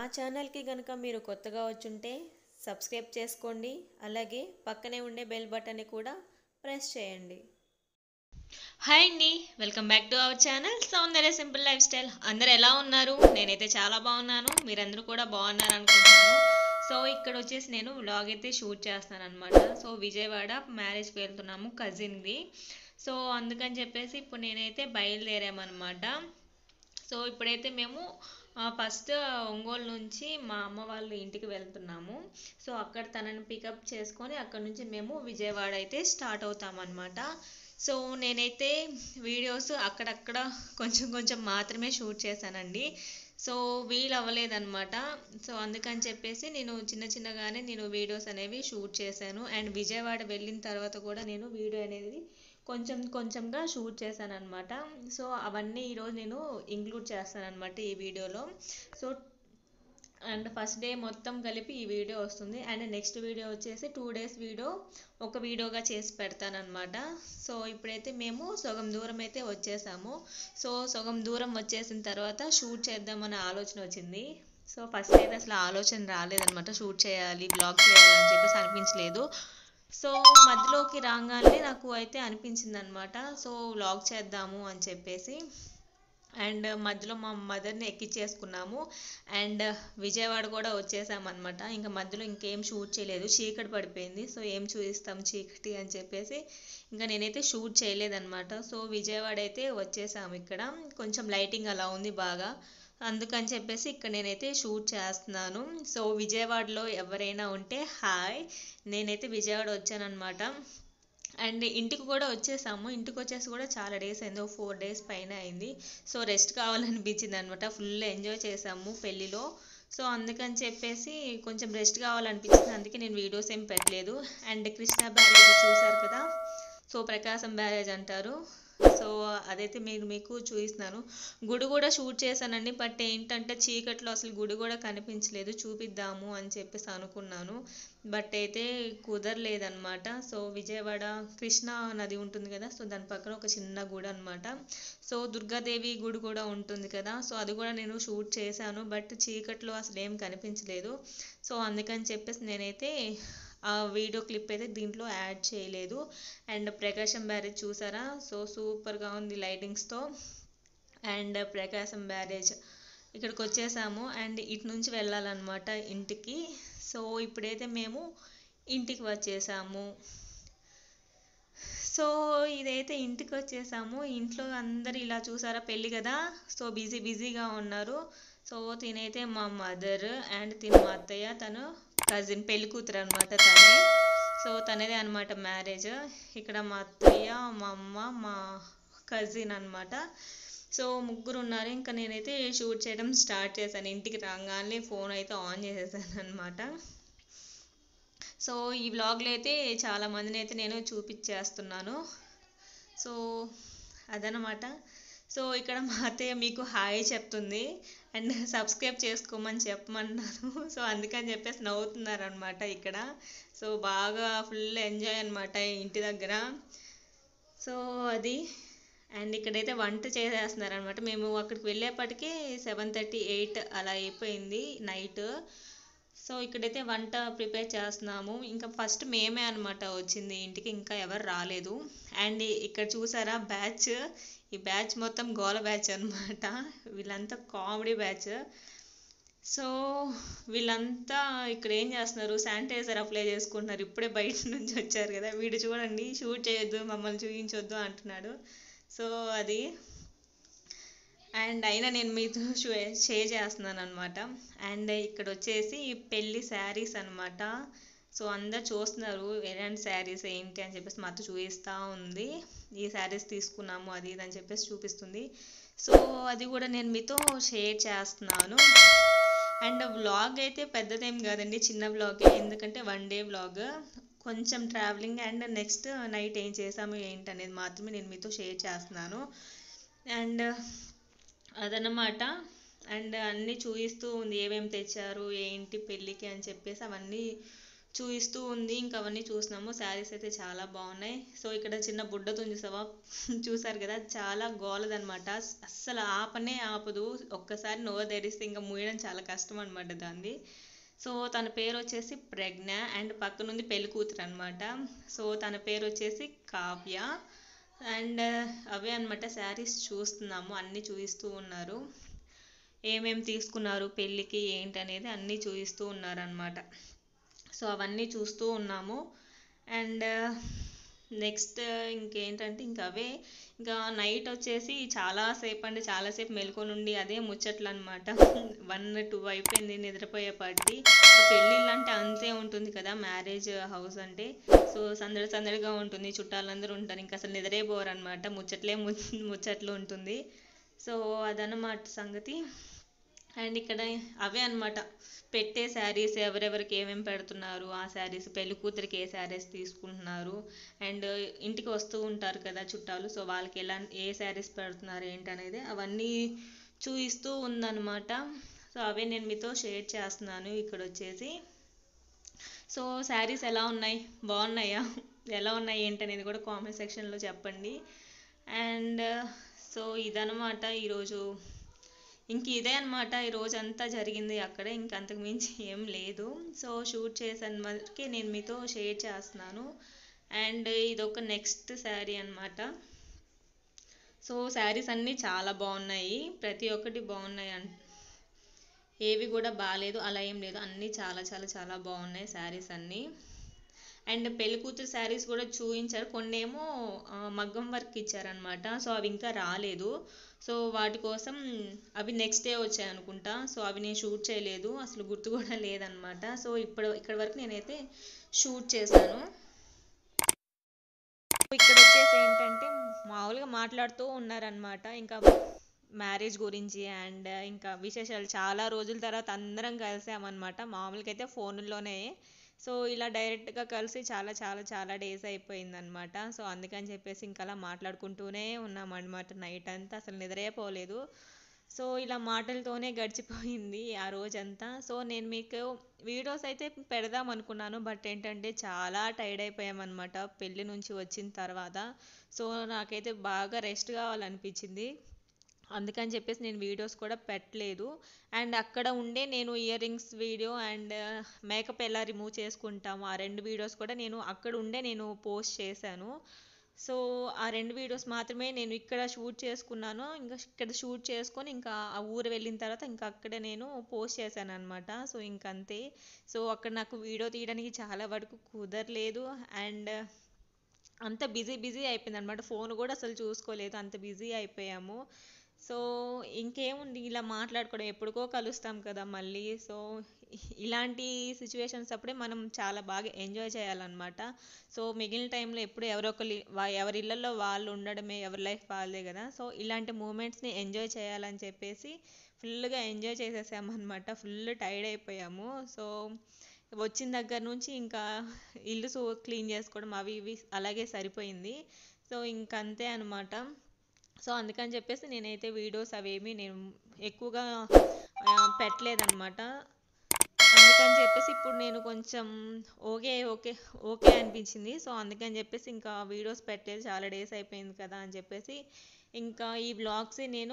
ఛానల్కి కనుక మీరు కొత్తగా వచ్చుంటే సబ్స్క్రైబ్ చేసుకోండి అలాగే పక్కనే ఉండే బెల్ బటన్ని కూడా ప్రెస్ చేయండి హాయ్ అండి welcome back to our channel Soundarya simple lifestyle అందరు ఎలా ఉన్నారు నేనైతే చాలా బాగున్నాను మీరందరూ కూడా బాగున్నారు అనుకుంటున్నాను సో ఇక్కడ వచ్చేసి నేను వ్లాగ్ అయితే షూట్ చేస్తాను అనమాట సో విజయవాడ మ్యారేజ్కి వెళ్తున్నాము కజిన్ది సో అందుకని చెప్పేసి ఇప్పుడు నేనైతే బయలుదేరామన్నమాట సో ఇప్పుడైతే మేము ఫస్ట్ ఒంగోలు నుంచి మా అమ్మ వాళ్ళ ఇంటికి వెళ్తున్నాము సో అక్కడ తనని పికప్ చేసుకొని అక్కడ నుంచి మేము విజయవాడ అయితే స్టార్ట్ అవుతామన్నమాట సో నేనైతే వీడియోస్ అక్కడక్కడ కొంచెం కొంచెం మాత్రమే షూట్ చేశానండి సో వీలు అవ్వలేదన్నమాట సో అందుకని చెప్పేసి నేను చిన్న చిన్నగానే నేను వీడియోస్ అనేవి షూట్ చేశాను అండ్ విజయవాడ వెళ్ళిన తర్వాత కూడా నేను వీడియో అనేది కొంచెం కొంచెంగా షూట్ చేశాను అనమాట సో అవన్నీ ఈరోజు నేను ఇంక్లూడ్ చేస్తాను అనమాట ఈ వీడియోలో సో అండ్ ఫస్ట్ డే మొత్తం కలిపి ఈ వీడియో వస్తుంది అండ్ నెక్స్ట్ వీడియో వచ్చేసి టూ డేస్ వీడియో ఒక వీడియోగా చేసి పెడతానమాట సో ఇప్పుడైతే మేము సగం దూరం అయితే వచ్చేసాము సో సగం దూరం వచ్చేసిన తర్వాత షూట్ చేద్దామనే ఆలోచన వచ్చింది సో ఫస్ట్ అయితే అసలు ఆలోచన రాలేదనమాట షూట్ చేయాలి బ్లాగ్ చేయాలి అని చెప్పేసి అనిపించలేదు సో మధ్యలోకి రాగానే నాకు అయితే అనిపించింది అనమాట సో వ్లాగ్ చేద్దాము అని చెప్పేసి అండ్ మధ్యలో మా మదర్ని ఎక్కించేసుకున్నాము అండ్ విజయవాడ కూడా వచ్చేసామన్నమాట ఇంకా మధ్యలో ఇంకేం షూట్ చేయలేదు చీకటి పడిపోయింది సో ఏం చూపిస్తాం చీకటి అని చెప్పేసి ఇంకా నేనైతే షూట్ చేయలేదన్నమాట సో విజయవాడ అయితే వచ్చేసాము ఇక్కడ కొంచెం లైటింగ్ అలా ఉంది బాగా అందుకని చెప్పేసి ఇక్కడ నేనైతే షూట్ చేస్తున్నాను సో విజయవాడలో ఎవరైనా ఉంటే హాయ్ నేనైతే విజయవాడ వచ్చానమాట అండ్ ఇంటికి కూడా వచ్చేసాము ఇంటికి వచ్చేసి కూడా చాలా డేస్ అయింది ఒక ఫోర్ డేస్ పైన అయింది సో రెస్ట్ కావాలనిపించింది అనమాట ఫుల్ ఎంజాయ్ చేసాము పెళ్ళిలో సో అందుకని చెప్పేసి కొంచెం రెస్ట్ కావాలనిపించింది అందుకే నేను వీడియోస్ ఏం పెట్టలేదు అండ్ కృష్ణా బ్యారేజ్ చూసారు కదా సో ప్రకాశం బ్యారేజ్ అంటారు సో అదైతే మీరు మీకు చూపిస్తున్నాను గుడి కూడా షూట్ చేశానండి బట్ ఏంటంటే చీకట్లో అసలు గుడి కూడా కనిపించలేదు చూపిద్దాము అని చెప్పేసి అనుకున్నాను బట్ అయితే కుదరలేదన్నమాట సో విజయవాడ కృష్ణా నది ఉంటుంది కదా సో దాని పక్కన ఒక చిన్న గుడి అనమాట సో దుర్గాదేవి గుడి కూడా ఉంటుంది కదా సో అది కూడా నేను షూట్ చేశాను బట్ చీకట్లో అసలు ఏం కనిపించలేదు సో అందుకని చెప్పేసి నేనైతే ఆ వీడియో క్లిప్ అయితే దీంట్లో యాడ్ చేయలేదు అండ్ ప్రకాశం బ్యారేజ్ చూసారా సో సూపర్గా ఉంది లైటింగ్స్తో అండ్ ప్రకాశం బ్యారేజ్ ఇక్కడికి వచ్చేసాము అండ్ ఇటు నుంచి వెళ్ళాలన్నమాట ఇంటికి సో ఇప్పుడైతే మేము ఇంటికి వచ్చేసాము సో ఇదైతే ఇంటికి వచ్చేసాము ఇంట్లో అందరు ఇలా చూసారా పెళ్ళి కదా సో బిజీ బిజీగా ఉన్నారు సో తినైతే మా మదర్ అండ్ తిన మా అత్తయ్య తను కజిన్ పెళ్లి కూతురు అనమాట తనే సో తనదే అనమాట మ్యారేజ్ ఇక్కడ మా అత్తయ్య మా అమ్మ మా కజిన్ అనమాట సో ముగ్గురు ఉన్నారు ఇంకా నేనైతే షూట్ చేయడం స్టార్ట్ చేశాను ఇంటికి రాగానే ఫోన్ అయితే ఆన్ చేసేసాను అనమాట సో ఈ వ్లాగ్లో అయితే చాలా మందిని అయితే నేను చూపించేస్తున్నాను సో అదనమాట సో ఇక్కడ మా అత్తయ్య మీకు హాయ్ చెప్తుంది అండ్ సబ్స్క్రైబ్ చేసుకోమని చెప్పమన్నారు సో అందుకని చెప్పేసి నవ్వుతున్నారు అనమాట ఇక్కడ సో బాగా ఫుల్ ఎంజాయ్ అనమాట ఇంటి దగ్గర సో అది అండ్ ఇక్కడైతే వంట చేసేస్తున్నారు అనమాట మేము అక్కడికి వెళ్ళేప్పటికీ సెవెన్ థర్టీ ఎయిట్ అలా అయిపోయింది నైట్ సో ఇక్కడైతే వంట ప్రిపేర్ చేస్తున్నాము ఇంకా ఫస్ట్ మేమే అనమాట వచ్చింది ఇంటికి ఇంకా ఎవరు రాలేదు అండ్ ఇక్కడ చూసారా బ్యాచ్ ఈ బ్యాచ్ మొత్తం గోల బ్యాచ్ అనమాట వీళ్ళంతా కామెడీ బ్యాచ్ సో వీళ్ళంతా ఇక్కడ ఏం చేస్తున్నారు శానిటైజర్ అప్లై చేసుకుంటున్నారు ఇప్పుడే బయట నుంచి వచ్చారు కదా వీడు చూడండి షూట్ చేయొద్దు మమ్మల్ని చూపించొద్దు అంటున్నాడు సో అది అండ్ అయినా నేను మీతో షేర్ చేస్తున్నాను అనమాట అండ్ ఇక్కడ వచ్చేసి పెళ్ళి శారీస్ అనమాట సో అందరు చూస్తున్నారు ఎలాంటి శారీస్ ఏంటి అని చెప్పేసి మాతో చూపిస్తూ ఉంది ఈ శారీస్ తీసుకున్నాము అది ఇది అని చెప్పేసి చూపిస్తుంది సో అది కూడా నేను మీతో షేర్ చేస్తున్నాను అండ్ వ్లాగ్ అయితే పెద్దదేం కాదండి చిన్న వ్లాగే ఎందుకంటే వన్ డే వ్లాగ్ కొంచెం ట్రావెలింగ్ అండ్ నెక్స్ట్ నైట్ ఏం చేసాము ఏంటి అనేది మాత్రమే నేను మీతో షేర్ చేస్తున్నాను అండ్ అదనమాట అండ్ అన్నీ చూపిస్తూ ఉంది ఏమేమి తెచ్చారు ఏంటి పెళ్ళికి అని చెప్పేసి అవన్నీ చూపిస్తూ ఉంది ఇంకా అవన్నీ చూసినాము శారీస్ అయితే చాలా బాగున్నాయి సో ఇక్కడ చిన్న బుడ్డతో చూసావా చూసారు కదా చాలా గోలదనమాట అస్సలు ఆపనే ఆపదు ఒక్కసారి నోరు తెరిస్తే ఇంకా మూయడం చాలా కష్టం అనమాట దాన్ని సో తన పేరు వచ్చేసి ప్రజ్ఞ అండ్ పక్కనుంది పెళ్లి కూతురు అనమాట సో తన పేరు వచ్చేసి కావ్య అండ్ అవే అనమాట శారీస్ చూస్తున్నాము అన్నీ చూపిస్తూ ఉన్నారు ఏమేమి తీసుకున్నారు పెళ్ళికి ఏంటనేది అన్నీ చూపిస్తూ ఉన్నారనమాట సో అవన్నీ చూస్తూ ఉన్నాము అండ్ నెక్స్ట్ ఇంకేంటంటే ఇంకా అవే ఇంకా నైట్ వచ్చేసి చాలాసేపు అంటే చాలాసేపు మెలకొని ఉండి అదే ముచ్చట్లు అనమాట వన్ టూ అయిపోయింది నిద్రపోయేపాటికి పెళ్ళిళ్ళు అంటే అంతే ఉంటుంది కదా మ్యారేజ్ హౌస్ అంటే సో సందడి సందడిగా ఉంటుంది చుట్టాలందరూ ఉంటారు ఇంకా అసలు నిద్రే పోరు అనమాట ముచ్చట్లే ము- ముచ్చట్లు ఉంటుంది సో అదన్నమాట సంగతి అండ్ ఇక్కడ అవే అన్నమాట పెట్టే శారీస్ ఎవరెవరికి ఏమేమి పెడుతున్నారు ఆ శారీస్ పెళ్లి కూతురికి ఏ శారీస్ తీసుకుంటున్నారు అండ్ ఇంటికి వస్తూ ఉంటారు కదా చుట్టాలు సో వాళ్ళకి ఎలా ఏ శారీస్ పెడుతున్నారు ఏంటనేది అవన్నీ చూపిస్తూ ఉందన్నమాట సో అవే నేను మీతో షేర్ చేస్తున్నాను ఇక్కడ వచ్చేసి సో శారీస్ ఎలా ఉన్నాయి బాగున్నాయా ఎలా ఉన్నాయి ఏంటనేది కూడా కామెంట్ సెక్షన్లో చెప్పండి అండ్ సో ఇదనమాట ఈరోజు ఇంక ఇదే అనమాట ఈ రోజు అంతా జరిగింది అక్కడ ఇంక అంతకు మించి ఏం లేదు సో షూట్ చేసాను వరకే నేను మీతో షేర్ చేస్తున్నాను అండ్ ఇదొక నెక్స్ట్ శారీ అన్నమాట సో శారీస్ అన్నీ చాలా బాగున్నాయి ప్రతి ఒక్కటి బాగున్నాయి అన్ ఏవి కూడా బాగాలేదు అలా ఏం లేదు అన్నీ చాలా చాలా చాలా బాగున్నాయి శారీస్ అన్నీ అండ్ పెళ్లి కూతురు శారీస్ కూడా చూపించారు కొన్ని ఏమో ఆ, మగ్గం వర్క్ ఇచ్చారనమాట సో అవి ఇంకా రాలేదు సో వాటి కోసం అవి నెక్స్ట్ డే వచ్చాయి అనుకుంటా సో అవి నేను షూట్ చేయలేదు అసలు గుర్తు కూడా లేదనమాట సో ఇప్పుడు ఇక్కడ వరకు నేనైతే షూట్ చేశాను ఇక్కడ వచ్చేసి ఏంటంటే మామూలుగా మాట్లాడుతూ ఉన్నారనమాట ఇంకా మ్యారేజ్ గురించి అండ్ ఇంకా విశేషాలు చాలా రోజుల తర్వాత అందరం కలిసామన్నమాట మామూలుగా అయితే ఫోన్లోనే సో ఇలా డైరెక్ట్గా కలిసి చాలా చాలా చాలా డేస్ అయిపోయిందనమాట సో అందుకని చెప్పేసి ఇంకా అలా మాట్లాడుకుంటూనే ఉన్నామన్నమాట నైట్ అంతా అసలు నిద్రే పోలేదు సో ఇలా మాటలతోనే గడిచిపోయింది ఆ రోజంతా సో నేను మీకు వీడియోస్ అయితే పెడదాం అనుకున్నాను బట్ ఏంటంటే చాలా టైర్డ్ అయిపోయామన్నమాట పెళ్ళి నుంచి వచ్చిన తర్వాత సో నాకైతే బాగా రెస్ట్ కావాలనిపించింది అందుకని చెప్పేసి నేను వీడియోస్ కూడా పెట్టలేదు అండ్ అక్కడ ఉండే నేను earrings video and makeup ఎలా రిమూవ్ చేసుకుంటాము ఆ రెండు వీడియోస్ కూడా నేను అక్కడ ఉండే నేను పోస్ట్ చేశాను సో ఆ రెండు వీడియోస్ మాత్రమే నేను ఇక్కడ షూట్ చేసుకున్నాను ఇంకా ఇక్కడ షూట్ చేసుకొని ఇంకా ఆ ఊరు వెళ్ళిన తర్వాత ఇంకా అక్కడే నేను పోస్ట్ చేశాను అనమాట సో ఇంకంతే సో అక్కడ నాకు వీడియో తీయడానికి చాలా వరకు కుదరలేదు అండ్ అంత బిజీ బిజీ అయిపోయింది అనమాట ఫోన్ కూడా అసలు చూసుకోలేదు అంత బిజీ అయిపోయాము సో ఇంకేముంది ఇలా మాట్లాడుకోవడం ఎప్పుడుకో కలుస్తాం కదా మళ్ళీ సో ఇలాంటి సిచ్యువేషన్స్ అప్పుడే మనం చాలా బాగా ఎంజాయ్ చేయాలన్నమాట సో మిగిలిన టైంలో ఎప్పుడు ఎవరో ఒకరి వా- ఎవరి ఇళ్ళల్లో వాళ్ళు ఉండడమే ఎవరి లైఫ్ వాళ్ళదే కదా సో ఇలాంటి మూమెంట్స్ని ఎంజాయ్ చేయాలని చెప్పేసి ఫుల్గా ఎంజాయ్ చేసేసామన్నమాట ఫుల్ టైర్డ్ అయిపోయాము సో వచ్చిన దగ్గర నుంచి ఇంకా ఇల్లు సో క్లీన్ చేసుకోవడం అవి ఇవి అలాగే సరిపోయింది సో ఇంకంతే అనమాట సో అందుకని చెప్పేసి నేనైతే వీడియోస్ అవేమి నేను ఎక్కువగా ఆ, పెట్టలేదన్నమాట అందుకని చెప్పేసి ఇప్పుడు నేను కొంచెం ఓకే ఓకే ఓకే అనిపించింది సో అందుకని చెప్పేసి ఇంకా వీడియోస్ పెట్టేది చాలా డేస్ అయిపోయింది కదా అని చెప్పేసి ఇంకా ఈ బ్లాగ్స్ నేను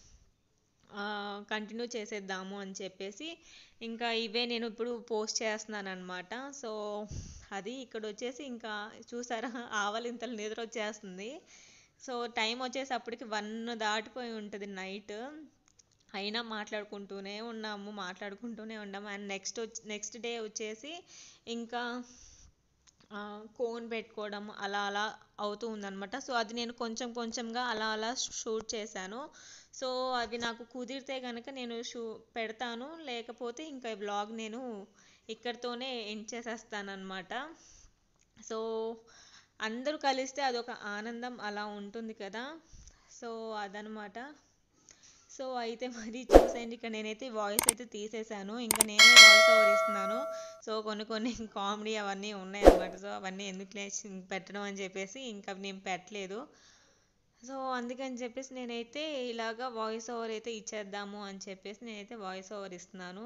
కంటిన్యూ చేసేద్దాము అని చెప్పేసి ఇంకా ఇవే నేను ఇప్పుడు పోస్ట్ చేస్తున్నాను అనమాట సో అది ఇక్కడ వచ్చేసి ఇంకా చూసారా ఆవలింతలు నిద్ర వచ్చేస్తుంది సో టైం వచ్చేసి అప్పటికి వన్ దాటిపోయి ఉంటుంది నైట్ అయినా మాట్లాడుకుంటూనే ఉన్నాము మాట్లాడుకుంటూనే ఉన్నాము అండ్ నెక్స్ట్ నెక్స్ట్ డే వచ్చేసి ఇంకా ఆ, కోన్ పెట్టుకోవడం అలా అలా అవుతూ ఉందన్నమాట సో అది నేను కొంచెం కొంచెంగా అలా అలా షూట్ చేశాను సో అది నాకు కుదిరితే కనుక నేను షూ పెడతాను లేకపోతే ఇంకా ఈ వ్లాగ్ నేను ఇక్కడితోనే ఎండ్ చేసేస్తాను అనమాట సో అందరూ కలిస్తే అదొక ఆనందం అలా ఉంటుంది కదా సో అదనమాట సో అయితే మరి చూసేయండి ఇక్కడ నేనైతే వాయిస్ అయితే తీసేశాను ఇంకా నేనే వాయిస్ ఓవర్ ఇస్తున్నాను సో కొన్ని కొన్ని కామెడీ అవన్నీ ఉన్నాయి అన్నమాట సో అవన్నీ ఎందుకు లేచి పెట్టడం అని చెప్పేసి ఇంకా నేను పెట్టలేదు సో అందుకని చెప్పేసి నేనైతే ఇలాగా వాయిస్ ఓవర్ అయితే ఇచ్చేద్దాము అని చెప్పేసి నేనైతే వాయిస్ ఓవర్ ఇస్తున్నాను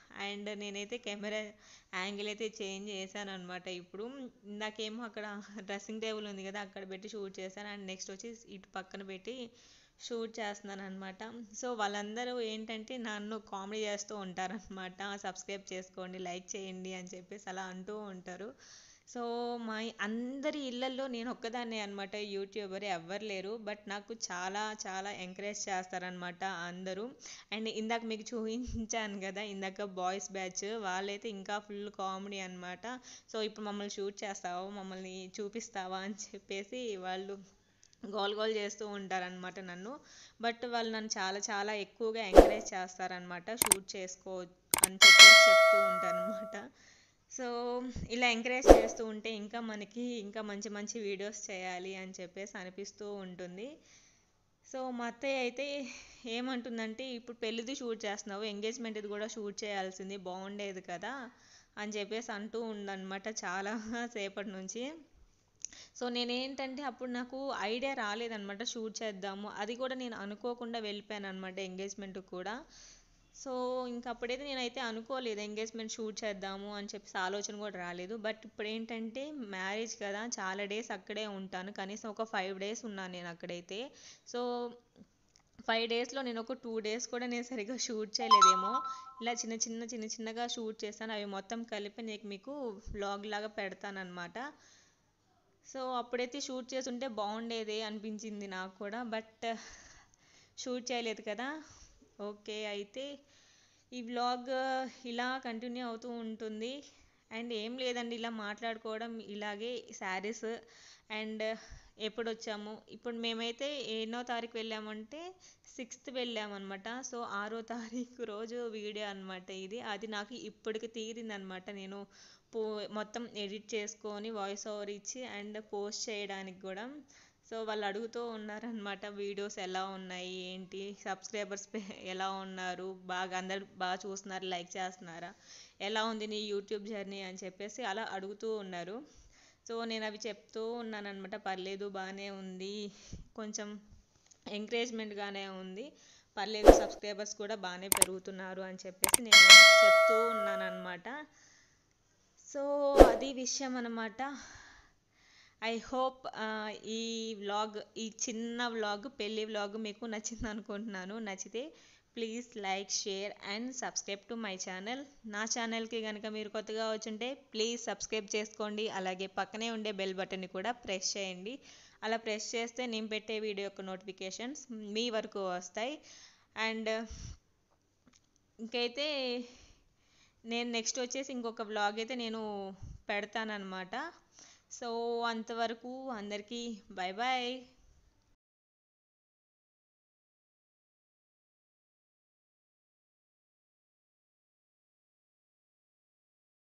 అండ్ నేనైతే కెమెరా యాంగిల్ అయితే చేంజ్ చేశాను అనమాట ఇప్పుడు ఇందాకేమో అక్కడ డ్రెస్సింగ్ టేబుల్ ఉంది కదా అక్కడ పెట్టి షూట్ చేశాను అండ్ నెక్స్ట్ వచ్చి ఇటు పక్కన పెట్టి షూట్ చేస్తున్నాను అనమాట సో వాళ్ళందరూ ఏంటంటే నన్ను కామెడీ చేస్తూ ఉంటారనమాట సబ్స్క్రైబ్ చేసుకోండి లైక్ చేయండి అని చెప్పేసి అలా అంటూ ఉంటారు సో మా అందరి ఇళ్ళల్లో నేను ఒక్కదాన్నే అనమాట యూట్యూబర్ ఎవ్వరు లేరు బట్ నాకు చాలా చాలా ఎంకరేజ్ చేస్తారనమాట అందరూ అండ్ ఇందాక మీకు చూపించాను కదా ఇందాక బాయ్స్ బ్యాచ్ వాళ్ళైతే ఇంకా ఫుల్ కామెడీ అనమాట సో ఇప్పుడు మమ్మల్ని షూట్ చేస్తావా మమ్మల్ని చూపిస్తావా అని చెప్పేసి వాళ్ళు గోల్ గోల్ చేస్తూ ఉంటారనమాట నన్ను బట్ వాళ్ళు నన్ను చాలా చాలా ఎక్కువగా ఎంకరేజ్ చేస్తారనమాట షూట్ చేసుకో అని చెప్పేసి చెప్తూ ఉంటారనమాట సో ఇలా ఎంకరేజ్ చేస్తూ ఉంటే ఇంకా మనకి ఇంకా మంచి మంచి వీడియోస్ చేయాలి అని చెప్పేసి అనిపిస్తూ ఉంటుంది సో మా అత్తయ్య అయితే ఏమంటుందంటే ఇప్పుడు పెళ్ళిది షూట్ చేస్తున్నావు ఎంగేజ్మెంట్ది కూడా షూట్ చేయాల్సింది బాగుండేది కదా అని చెప్పేసి అంటూ ఉందన్నమాట చాలా సేపటి నుంచి సో నేనేంటంటే అప్పుడు నాకు ఐడియా రాలేదనమాట షూట్ చేద్దాము అది కూడా నేను అనుకోకుండా వెళ్ళిపోయాను అనమాట ఎంగేజ్మెంట్కి కూడా సో ఇంకా అప్పుడైతే నేనైతే అనుకోలేదు ఎంగేజ్మెంట్ షూట్ చేద్దాము అని చెప్పేసి ఆలోచన కూడా రాలేదు బట్ ఇప్పుడు ఏంటంటే మ్యారేజ్ కదా చాలా డేస్ అక్కడే ఉంటాను కనీసం ఒక ఫైవ్ డేస్ ఉన్నాను నేను అక్కడైతే సో ఫైవ్ డేస్లో నేను ఒక టూ డేస్ కూడా నేను సరిగ్గా షూట్ చేయలేదేమో ఇలా చిన్న చిన్న చిన్న చిన్నగా షూట్ చేశాను అవి మొత్తం కలిపి నీకు మీకు వ్లాగ్ లాగా పెడతానమాట సో అప్పుడైతే షూట్ చేస్తుంటే బాగుండేది అనిపించింది నాకు కూడా బట్ షూట్ చేయలేదు కదా ఓకే అయితే ఈ వ్లాగ్ ఇలా కంటిన్యూ అవుతూ ఉంటుంది అండ్ ఏం లేదండి ఇలా మాట్లాడుకోవడం ఇలాగే శారీస్ అండ్ ఎప్పుడు వచ్చాము ఇప్పుడు మేమైతే ఎన్నో తారీఖు వెళ్ళామంటే సిక్స్త్ వెళ్ళామన్నమాట సో ఆరో తారీఖు రోజు వీడియో అనమాట ఇది అది నాకు ఇప్పటికి తీరిందనమాట నేను పో మొత్తం ఎడిట్ చేసుకొని వాయిస్ ఓవర్ ఇచ్చి అండ్ పోస్ట్ చేయడానికి కూడా సో వాళ్ళు అడుగుతూ ఉన్నారనమాట వీడియోస్ ఎలా ఉన్నాయి ఏంటి సబ్స్క్రైబర్స్ ఎలా ఉన్నారు బాగా అందరు బాగా చూస్తున్నారు లైక్ చేస్తున్నారా ఎలా ఉంది నీ యూట్యూబ్ జర్నీ అని చెప్పేసి అలా అడుగుతూ ఉన్నారు సో నేను అవి చెప్తూ ఉన్నానమాట పర్లేదు బాగానే ఉంది కొంచెం ఎంకరేజ్మెంట్గానే ఉంది పర్లేదు సబ్స్క్రైబర్స్ కూడా బాగానే పెరుగుతున్నారు అని చెప్పేసి నేను చెప్తూ ఉన్నానన్నమాట సో అది విషయం అనమాట ఐ హోప్ ఈ వ్లాగ్ ఈ చిన్న వ్లాగ్ పెళ్ళి వ్లాగ్ మీకు నచ్చింది అనుకుంటున్నాను నచ్చితే please like share and subscribe to my channel నా ఛానల్కి కనుక మీరు కొత్తగా వచ్చుంటే ప్లీజ్ సబ్స్క్రైబ్ చేసుకోండి అలాగే పక్కనే ఉండే బెల్ బటన్ని కూడా ప్రెస్ చేయండి అలా ప్రెస్ చేస్తే నేను పెట్టే వీడియో యొక్క నోటిఫికేషన్స్ మీ వరకు వస్తాయి అండ్ ఇంకైతే నేను నెక్స్ట్ వచ్చేసి ఇంకొక వ్లాగ్ అయితే నేను పెడతానన్నమాట సో అంతవరకు అందరికీ బాయ్ బాయ్